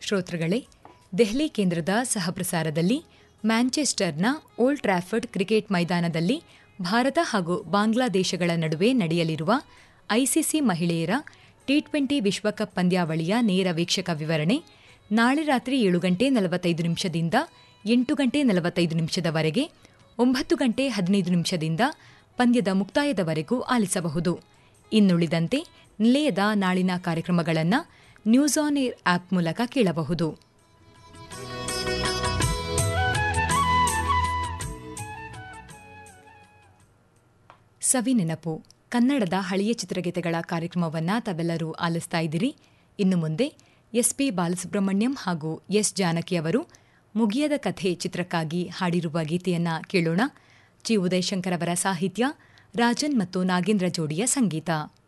ಶ್ರೋತೃಗಳೇ ದೆಹಲಿ ಕೇಂದ್ರದ ಸಹಪ್ರಸಾರದಲ್ಲಿ ಮ್ಯಾಂಚೆಸ್ಟರ್ನ ಓಲ್ಡ್ ಟ್ರಾಫರ್ಡ್ ಕ್ರಿಕೆಟ್ ಮೈದಾನದಲ್ಲಿ ಭಾರತ ಹಾಗೂ ಬಾಂಗ್ಲಾದೇಶಗಳ ನಡುವೆ ನಡೆಯಲಿರುವ ಐಸಿಸಿ ಮಹಿಳೆಯರ ಟಿ ಟ್ವೆಂಟಿ ವಿಶ್ವಕಪ್ ಪಂದ್ಯಾವಳಿಯ ನೇರ ವೀಕ್ಷಕ ವಿವರಣೆ ನಾಳೆ ರಾತ್ರಿ ಏಳು ಗಂಟೆ ನಲವತ್ತೈದು ನಿಮಿಷದಿಂದ ಎಂಟು ಗಂಟೆ ನಲವತ್ತೈದು ನಿಮಿಷದವರೆಗೆ ಒಂಬತ್ತು ಗಂಟೆ ಹದಿನೈದು ನಿಮಿಷದಿಂದ ಪಂದ್ಯದ ಮುಕ್ತಾಯದವರೆಗೂ ಆಲಿಸಬಹುದು ಇನ್ನುಳಿದಂತೆ ನಿಲಯದ ನಾಳಿನ ಕಾರ್ಯಕ್ರಮಗಳನ್ನು ನ್ಯೂಸ್ ಆನ್ ಏರ್ ಆಪ್ ಮೂಲಕ ಕೇಳಬಹುದು ಸವಿ ನೆನಪು ಕನ್ನಡದ ಹಳೆಯ ಚಿತ್ರಗೀತೆಗಳ ಕಾರ್ಯಕ್ರಮವನ್ನು ತಾವೆಲ್ಲರೂ ಆಲಿಸ್ತಾ ಇದ್ದೀರಿ ಇನ್ನು ಮುಂದೆ ಎಸ್ಪಿ ಬಾಲಸುಬ್ರಹ್ಮಣ್ಯಂ ಹಾಗೂ ಎಸ್ ಜಾನಕಿ ಅವರು ಮುಗಿಯದ ಕಥೆ ಚಿತ್ರಕ್ಕಾಗಿ ಹಾಡಿರುವ ಗೀತೆಯನ್ನ ಕೇಳೋಣ ಜಿ ಉದಯಶಂಕರ್ ಅವರ ಸಾಹಿತ್ಯ ರಾಜನ್ ಮತ್ತು ನಾಗೇಂದ್ರ ಜೋಡಿಯ ಸಂಗೀತ